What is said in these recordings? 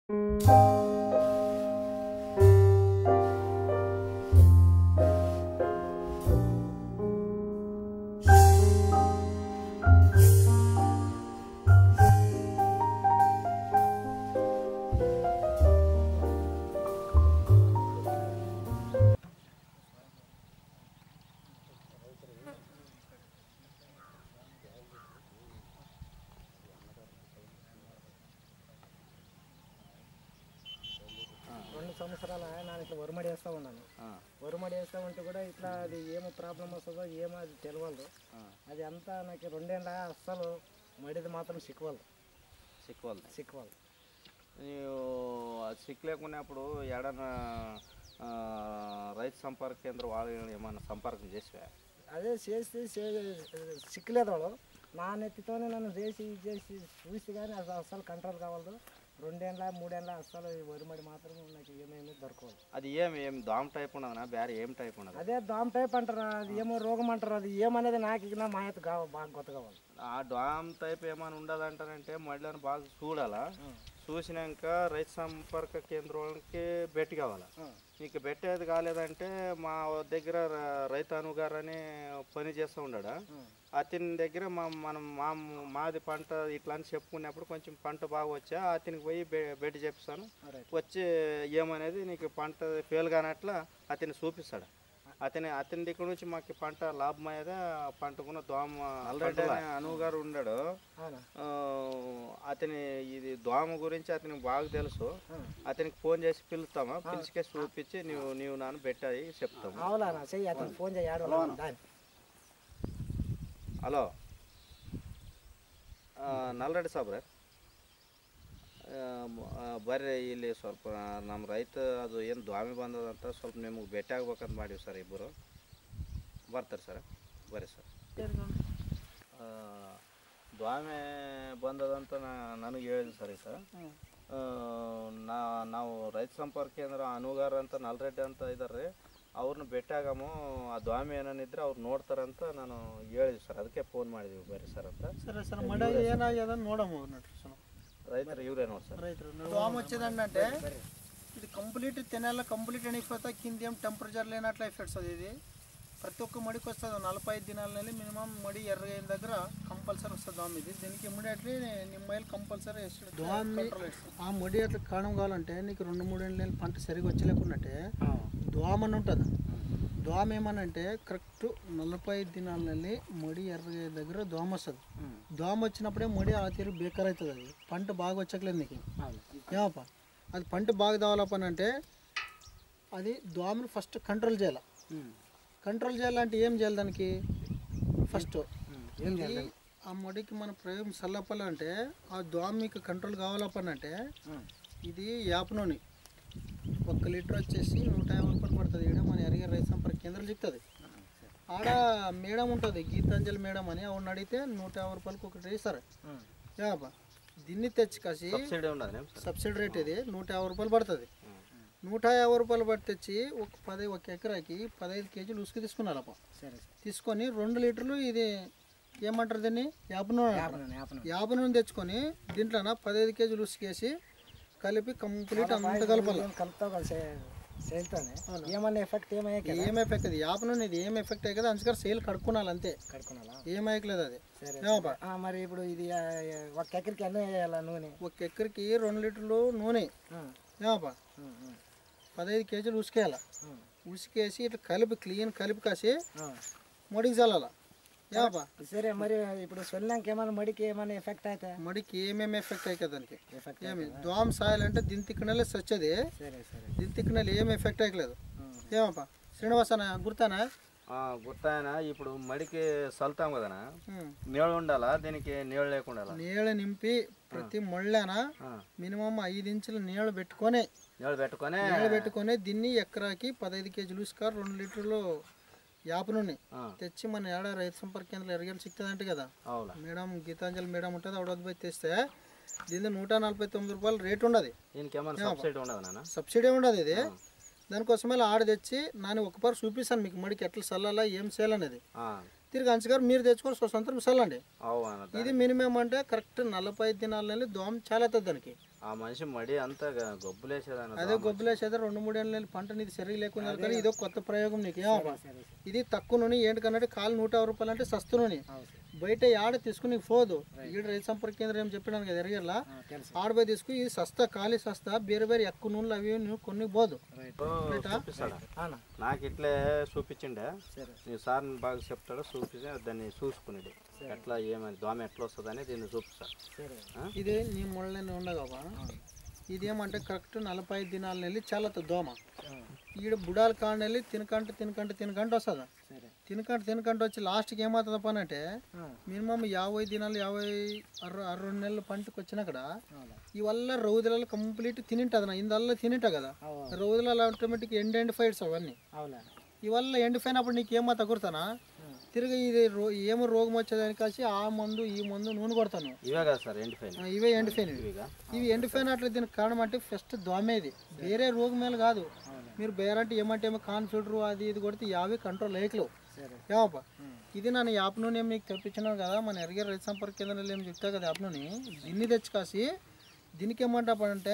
రెండు సంవత్సరాల నేను ఇట్లా వరుమడి వేస్తూ ఉన్నాను వరుమడి వేస్తూ ఉంటే కూడా ఇట్లా అది ఏమో ప్రాబ్లం వస్తుందో ఏమో అది తెలియదు అది అంతా నాకు రెండేళ్ళ అస్సలు మడిది మాత్రం సిక్కువలు సిక్కువాలి సిక్కువలు నీవు అది సిక్ లేకున్నప్పుడు ఏడన్నా ఆ, రైతు సంపర్క కేంద్రం వాళ్ళు ఏమన్నా సంపర్కం చేసివా అదే చేసి చే- సిక్కులేదు వాడు నా నెత్తితోనే నన్ను చేసి ఇది చేసి చూసి కానీ అసలు అస్సలు కంట్రోల్ కావద్దు రెండేళ్ళ మూడేళ్ళ అస్సలు ఈ వరిమడి మాత్రం నాకు ఏమేమి దొరకదు అది ఏం ఏం దామ్ టైప్ ఉన్నదనా వేరే ఏం టైప్ ఉన్నది అదే దామ్ టైప్ అంటారా అది ఏమో రోగం అంటారు అది ఏమనేది నాకు ఇక నా మాయత కావ బాగా కొత్త కావాలి ఆ డామ్ టైప్ ఏమైనా ఉండదంటారంటే మళ్ళీ బాగా చూడాలా చూసినాక రైతు సంపర్క కేంద్రానికి బెట్టి కావాలా నీకు పెట్టేది కాలేదంటే మా దగ్గర ర- రైతు అనుగారు అని పని చేస్తూ ఉన్నాడా అతని దగ్గర మా మనం మా మాది పంట ఇట్లా అని చెప్పుకున్నప్పుడు కొంచెం పంట బాగా వచ్చా అతనికి పోయి బె- బెడ్ చెప్పిస్తాను రైట్. వచ్చి ఏమనేది నీకు పంట ఫెయిల్ కానట్ల అతన్ని చూపిస్తాడు అతని అతని దగ్గర నుంచి మాకు పంట లాభం అయ్యేదే పంటకున్న దోమ ఆల్రెడీ అనువు గారు ఉన్నాడు అవునా ఆ, అతని ఇది దోమ గురించి అతనికి బాగా తెలుసు ఆ. అతనికి ఫోన్ చేసి పిలుస్తామా పిలిచికే చూపించి నీవు నీవు నాన్న పెట్టాయి చెప్తాము అవునా నా చెయ్యి అతను ఫోన్ చేయాడు దాని ಹಲೋ ನಲ್ರೆಡ್ಡಿ ಸಾಬ್ರೆ ಬರ್ರಿ ಇಲ್ಲಿ ಸ್ವಲ್ಪ ನಮ್ಮ ರೈತ ಅದು ಏನು ದ್ವಾಮಿ ಬಂದದಂತ ಸ್ವಲ್ಪ ನಿಮಗೆ ಭೇಟಿ ಆಗ್ಬೇಕಂತ ಮಾಡೀವಿ ಸರ್ ಇಬ್ಬರು ಬರ್ತಾರೆ ಸರ್ ಬರ್ರಿ ಸರ್ ಆ, ದ್ವಾಮಿ ಬಂದದಂತ ನಾ- ನನಗೆ ಹೇಳಿದ್ರು ಸರ್ ಈಗ ಆ, ನಾ ನಾವು ರೈತ ಸಂಪರ್ಕ ಕೇಂದ್ರ ಅನುಗಾರ ಅಂತ ನಲ್ರೆಡ್ಡಿ ಅಂತ ಇದ್ದಾರೆ ಅವ್ರನ್ನ ಭೇಟಿಯಾಗಮು ಆ ದ್ವಾಮಿ ಏನೇನಿದ್ರೆ ಅವ್ರು ನೋಡ್ತಾರಂತ ನಾನು ಹೇಳಿದ್ವಿ ಸರ್ ಅದಕ್ಕೆ ಫೋನ್ ಮಾಡಿದ್ವಿ ಬರ್ರಿ ಸರ್ ಅಂತ సరే సరే మడాయి ఏనాగ్యద నోడము అన్నట్టు సరే. ರೈತರು ಇವರೇ ನೋಡಿ ಸರ್ రైతులు దోమ వచ్చిందంటే ఇది కంప్లీట్ తినేలా కంప్లీట్ అనిపోతా కింద ఏం టెంపరేచర్ లేనట్లు ఎఫెక్ట్స్ అది ఇది ప్రతి ఒక్క మడికి వస్తుంది నలభై ఐదు దినాల నెల మినిమం మడి ఎర్రగైన దగ్గర కంపల్సరీ వస్తుంది దోమ ఇది దీనికి ఇమ్మీడియట్లీ నిమ్మకాయలు కంపల్సరీ ఆ మడి అట్లా కారణం కావాలంటే నీకు రెండు మూడు నెలలు పంట సరిగా వచ్చలేకున్నట్టే దోమ అని ఉంటుంది దోమ ఏమనంటే కరెక్ట్ నలభై ఐదు దినాలని మడి ఎర్రగే దగ్గర దోమ వస్తుంది దోమ వచ్చినప్పుడే మడి ఆ తీరు బేకర్ అవుతుంది అది పంట బాగా వచ్చకలేదు నీకు ఏమప్ప అది పంట బాగా దావాలపని అంటే అది దోమని ఫస్ట్ కంట్రోల్ చేయాలి కంట్రోల్ చేయాలంటే ఏం చేయాలి దానికి ఫస్ట్ ఇది ఆ మడికి మన ప్రయోగం చల్లపాలంటే ఆ దోమ మీకు కంట్రోల్ కావాలపని అంటే ఇది యాప్ నూనె ఒక్క లీటర్ వచ్చేసి నూట యాభై రూపాయలు పడుతుంది ఇక్కడ మన ఎరిగే రైతు సంపర్క కేంద్రాలు చెప్తుంది ఆడ మేడం ఉంటుంది గీతాంజలి మేడం అని ఆవిడని అడిగితే నూట యాభై రూపాయలకి ఒకటి ఇస్తారు యాబా దీన్ని తెచ్చి కాసి సబ్సిడీ ఉండదు సార్ సబ్సిడీ రేట్ ఇది నూట యాభై రూపాయలు పడుతుంది నూట యాభై రూపాయలు పట్టి తెచ్చి ఒక పది ఒక ఎకరాకి పదహైదు కేజీలు ఉసుకు తీసుకున్నారప్ప సరే తీసుకొని రెండు లీటర్లు ఇది ఏమంటారు దీన్ని యాభై నూనె అంటారు. సరే యాపన యాభై నూనె తెచ్చుకొని దీంట్లోన పదహైదు కేజీలు ఉసుకేసి కలిపి కంప్లీట్ అంత కలపాలి ఏం కలుపుతావు కదా సేల్తోనే ఏమన్నా ఎఫెక్ట్ ఏమయ్యా కదా ఏం ఎఫెక్ట్ అది యాప్ నూనె ఇది ఏం ఎఫెక్ట్ అయ్యి కదా అందుకని సేల్ కడుక్కున్నాలి అంతే కడుక్కున్నాలా ఏం అయ్యలేదు అది సరే ఏమప్పా ఆ, మరి ఇప్పుడు ఇది ఆ, ఒక ఎకరికి ఎన్ని వేయాలా నూనె ఒక ఎకరికి రెండు లీటర్లు నూనె ఆ, ఏమప్పా ఆ, ఆ, పదహైదు కేజీలు ఉసుకేయాల ఆ, ఉసికేసి ఇట్లా కలిపి క్లీన్ కలిపి కాసి ఆ. మడికి చల్లాల ఏమప్పా సరే మరి ఇప్పుడు సొల్లాక ఏమైనా మడికి ఏమైనా ఎఫెక్ట్ అయితే మడికి ఏమేమి ఎఫెక్ట్ అయ్యి కదా దానికి ఎఫెక్ట్ ఏమి దోమ సాయాలంటే దీని తిక్కనలే సచ్చేది సరే సరే దీని తిక్కనలు ఏమి ఎఫెక్ట్ అయ్యలేదు ఏమప్పా శ్రీనివాసన గుర్తానా గుర్తాయన ఇప్పుడు మడికి చల్లుతాం కదనా ఉం. నీళ్ళు ఉండాలా దీనికి నీళ్ళు లేకుండా నీళ్ళ నింపి ప్రతి మొళ్ళన మినిమం ఐదు ఇంచుల నీళ్ళు పెట్టుకొని నీళ్ళు పెట్టుకొని నీళ్ళు పెట్టుకొని దీన్ని ఎకరాకి పదహైదు కేజీలు ఉసుక రెండు లీటర్లు యాప నూనె ఆ, తెచ్చి మన ఏడ రైతు సంపర్క కేంద్రంలో ఎరగలు సిక్తుందంటే కదా అవునా మేడం గీతాంజలి మేడం ఉంటుంది ఆవిడ వద్ద పోయి తెస్తే దీని నూట నలభై తొమ్మిది రూపాయలు రేట్ ఉండదు దీనికి ఏమైనా సబ్సిడీ ఉండదు నాన్న సబ్సిడీ ఉండదు ఇది దానికోసమే ఆడ తెచ్చి నాని ఒకపారు చూపిస్తాను మీకు మడికి ఎట్లా చల్లాలా ఏం చేయాలనేది ఆ, తిరిగి అంచగారు మీరు తెచ్చుకొని స్వతంత్రం చల్లండి అవు అన్న ఇది మినిమం అంటే కరెక్ట్ నలభై ఐదు దినాల నెల దోమ చాలా అవుతుంది దానికి ఆ మనిషి మడి అంతా గ- గొబ్బులేసేదాన్ని అదే గొబ్బులేసేది రెండు మూడు ఏళ్ళ పంట నీది సరిగా లేకుండా కానీ ఇది ఒక కొత్త ప్రయోగం నీకు ఏమబ్బా సరే సార్ ఇది తక్కువ నూనె ఏంటికన్నట్టు కాలు నూట యాభై రూపాయలు అంటే సస్తు నూనె అవును సార్ బయట ఆడ తీసుకుని పోదు ఈడ రైతు సంపర్క కేంద్రం ఏం చెప్పినాను కదా ఎరగల్లా ఆ, తెలుసు ఆడపోయి తీసుకుని ఇది సస్తా ఖాళీ సస్తా వేరే వేరే ఎక్కువ నూనెలు అవి ఇవి నువ్వు కొన్ని పోదు రైట్ చూపిస్తాడా అవునా నాకు ఇట్లే చూపించిండే సరే నీ సార్ బాగా చెప్తాడు చూపించి దాన్ని చూసుకునేది ఎట్లా ఏమని దోమ ఎట్లా వస్తుందని దీన్ని చూపిస్తా సరే ఇది నీ ముళ్ళని ఉండగా ఇది ఏమంటే కరెక్ట్ నలభై ఐదు దినాలు వెళ్ళి చాలా దోమ ఆ, ఈడ బుడాలు కాండ వెళ్ళి తినకంట తినకంట తినకంట వస్తుంది సరే తినకంట తినకంట వచ్చి లాస్ట్కి ఏమవుతుంది పని అంటే ఆ, మినిమం యాభై దినాలు యాభై అర అర రెండు నెలల పంటకు వచ్చినాకడ అవునా ఇవల్ల రౌదులలో కంప్లీట్ తినింటది నా ఇందల్లా తినింట కదా అవు రౌదులలో ఆటోమేటిక్ ఎండ్ ఎండ్ ఫైట్స్ అవన్నీ అవునా ఇవల్ల ఎండిపోయినప్పుడు నీకు ఏమో తగురుతానా తిరిగి ఇది రో ఏమో రోగం వచ్చేదాని కాసి ఆ మందు ఈ మందు నూనె కొడతాను ఇవే కదా సార్ ఎండిపోయిన ఆ, ఇవే ఎండిపోయినవి ఇవిగా ఇవి ఎండిపోయినట్లు దీనికి కారణం అంటే ఫస్ట్ దోమేది వేరే రోగం మీద కాదు మీరు బేరంటే ఏమంటే ఏమో కాన్ఫిడర్ అది ఇది కొడితే యాభై కంట్రోల్ లేకలేవు సరే ఏమప్ప ఇది నన్ను యాప్ నూనె ఏం నీకు తెప్పించినాను కదా మన ఎరగే రైతు సంపర్క కేంద్రంలో ఏం చెప్తా కదా యాప్ నూనె దీన్ని తెచ్చి కాసి దీనికి ఏమంటాపంటే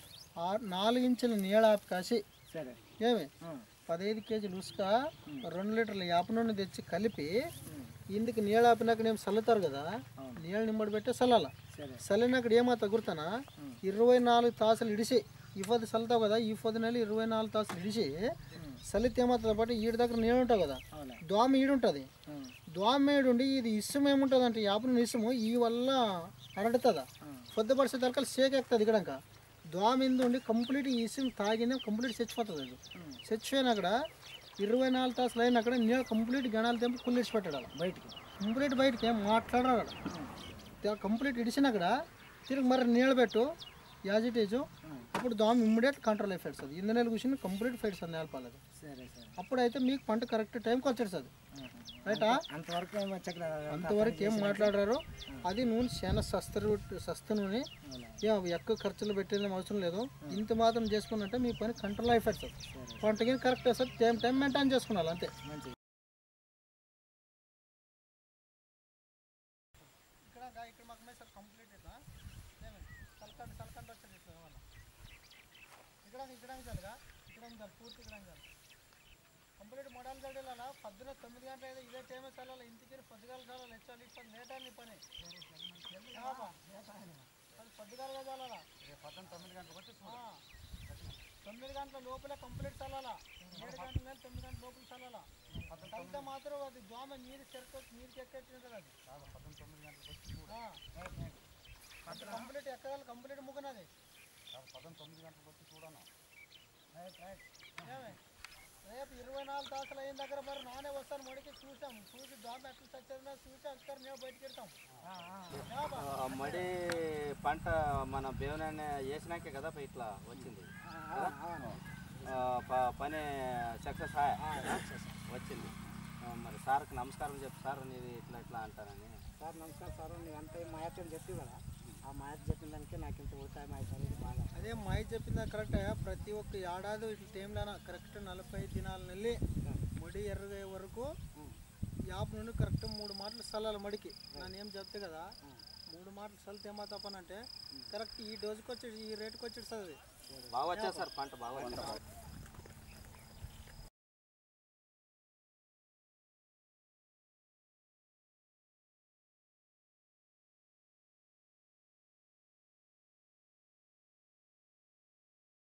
ఆరు నాలుగు ఇంచుల నీళ్ళ ఆపి కాసి సరే ఏమి ఆ, పదహైదు కేజీలు ఉసుక రెండు లీటర్ల యాప నూనె తెచ్చి కలిపి ఇందుకు నీళ్ళు ఆపినాక నేను చల్లుతారు కదా నీళ్ళు నిమ్మడి పెట్టే చల్లాల సరే చల్లినక్కడ ఏమో తగురుతానా ఇరవై నాలుగు తాసులు ఇడిసి ఈ పొద్దు చల్లుతావు కదా ఈ పొద్దు నెల ఇరవై నాలుగు తాసులు ఇడిసి చల్లితే ఏమవుతుంది బట్టి ఈడి దగ్గర నీళ్ళు ఉంటావు కదా అవునా దోమ ఈడుంటుంది ఆ, దోమ ఈడుండి ఇది ఇసుము ఏముంటుంది అంటే యాపన ఇసుము ఈ వల్ల అరడుతుందా పొద్దుపరిసే తరకాలు సేక్ ఎక్కుతుంది ఇక్కడంక దోమ ఇందు ఉండి కంప్లీట్ ఈ ఇసుము తాగిన కంప్లీట్ చచ్చిపోతుంది అది చచ్చిపోయిన అక్కడ ఇరవై నాలుగు తాసులు అయిన అక్కడ నీళ్ళు కంప్లీట్ గణాలు తెంపి కుళ్ళిడిచి పెట్టాడు బయటికి కంప్లీట్ బయటికి ఏం మాట్లాడరు అక్కడ కంప్లీట్ ఇడిచిన అక్కడ తిరిగి మరి నీళ్ళు పెట్టు యాజిటేజు అప్పుడు దోమ ఇమ్మీడియట్ కంట్రోల్ అయిపోయాడు సార్ ఇందు నెల కూర్చుని కంప్లీట్ ఫైట్ సార్ నేలపాలది సరే సరే అప్పుడైతే మీకు పంట కరెక్ట్ టైంకి వచ్చాడు సార్ రైటా అంతవరకు ఏమో చక్ర అంతవరకు ఏం మాట్లాడారు అది నూనె చాలా సస్త రూట్- సస్త నూనె ఏం అవి ఎక్కువ ఖర్చులు పెట్టేది అవసరం లేదు ఇంత మాత్రం చేసుకున్నట్టే మీ పని కంట్రోల్ అయిపోయాడు సార్ పంటకి correct sir time time maintain చేసుకున్నాను అంతే మంచిది ఇక్కడ ఇక్కడ మాకు సార్ కంప్లీట్ ఇట్లా తలకంట తలకంట వచ్చేది ఇట్లా కావాలా ఇక్కడ ఇక్కడ చాలుగా ఇక్కడ చాలు పూర్తి ఇక్కడ చాలు కంప్లీట్ మోడల్ చదివేలా పొద్దున తొమ్మిది గంటల అయితే ఇదే టైమే చల్లాలి ఇంటికి పొద్దుగాల చల్లాలి ఇచ్చాలి ఇప్పుడు లేట్ అయింది ఈ పని ఏమబ్బా? అది పొద్దుగాలుగా చల్లాలా పొద్దున తొమ్మిది గంటలకు వచ్చి తొమ్మిది గంటల లోపలే కంప్లీట్ చల్లాలా ఏడు గంటల మీద తొమ్మిది గంటల లోపల చల్లాలా చల్లితే మాత్రం అది దోమ నీరు చెరుకు నీరుకి ఎక్కేట్టుంటుంది అది ఆ. అట్లా కంప్లీట్ ఎక్కగాలి కంప్లీట్ ముగ్గనది రైట్ రైట్ ఏమి? రేపు ఇరవై నాలుగు తాసులు అయిన దగ్గర మరి నానే వస్తాను మడికి చూసాం చూసి దోమ ఎట్లా చచ్చేదినా చూసి అక్కడ మేము బయటికి వెళ్తాం ఏమబ్బా? ఆ మడి పంట మన బేవనాన్ని వేసినాకే కదా పై ఇట్లా వచ్చింది ఆ, ప- పని సక్సెస్ వచ్చింది ఆ, మరి సార్కి నమస్కారం చెప్పు సార్ నీది ఇట్లా ఇట్లా అంటానని సార్ నమస్కారం సార్ నేను అంత మాయత్యం చెప్పి కదా ఆ మాయత్యం చెప్పిన దానికి నాకు ఇంత ఉత్సాహం అవుతుంది బాగా అదే మాయ చెప్పిందా కరెక్ట్ ప్రతి ఒక్క ఏడాది ఇట్లా టైంలోన కరెక్ట్ నలభై దినాలు నెల్లి మడి ఎర్రగయ్యే వరకు యాప్ నుండి కరెక్ట్ మూడు మాటలు చల్లాలి మడికి నేను ఏం చెప్తే కదా మూడు మాటలు చల్లితే ఏమవుతాపనంటే కరెక్ట్ ఈ డోజుకి వచ్చి ఈ రేటుకి వచ్చి అది బాగా వచ్చేది సార్ పంట బాగా వచ్చింది